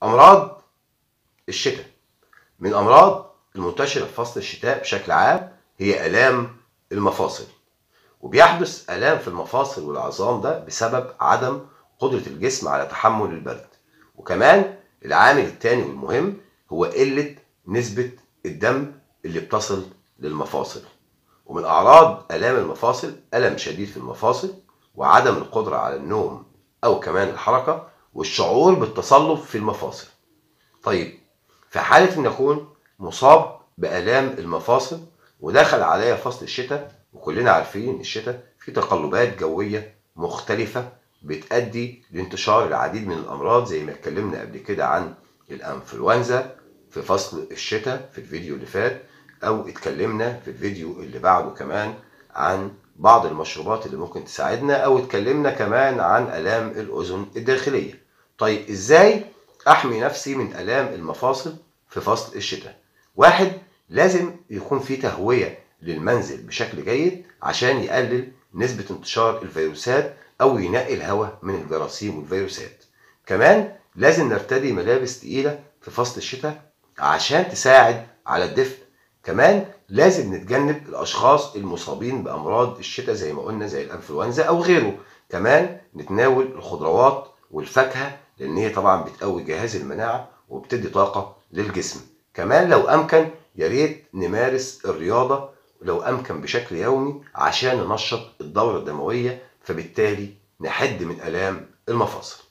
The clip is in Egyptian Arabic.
أمراض الشتاء من الأمراض المنتشرة في فصل الشتاء بشكل عام هي آلام المفاصل وبيحدث آلام في المفاصل والعظام ده بسبب عدم قدرة الجسم على تحمل البرد وكمان العامل الثاني والمهم هو قلة نسبة الدم اللي بتصل للمفاصل ومن أعراض آلام المفاصل ألم شديد في المفاصل وعدم القدرة على النوم أو كمان الحركة والشعور بالتصلب في المفاصل طيب في حالة أن أكون مصاب بآلام المفاصل ودخل عليا فصل الشتاء وكلنا عارفين ان الشتاء فيه تقلبات جوية مختلفة بتؤدي لانتشار العديد من الأمراض زي ما اتكلمنا قبل كده عن الأنفلونزا في فصل الشتاء في الفيديو اللي فات أو اتكلمنا في الفيديو اللي بعده كمان عن بعض المشروبات اللي ممكن تساعدنا أو اتكلمنا كمان عن آلام الأذن الداخلية طيب إزاي أحمي نفسي من آلام المفاصل في فصل الشتاء واحد لازم يكون في تهوية للمنزل بشكل جيد عشان يقلل نسبة انتشار الفيروسات أو ينقي الهواء من الجراثيم والفيروسات كمان لازم نرتدي ملابس تقيلة في فصل الشتاء عشان تساعد على الدفء كمان لازم نتجنب الأشخاص المصابين بأمراض الشتاء زي ما قلنا زي الأنفلونزا أو غيره كمان نتناول الخضروات والفاكهة لأن هي طبعا بتقوي جهاز المناعة وبتدي طاقة للجسم كمان لو أمكن يا ريت نمارس الرياضة لو أمكن بشكل يومي عشان ننشط الدورة الدموية فبالتالي نحد من آلام المفاصل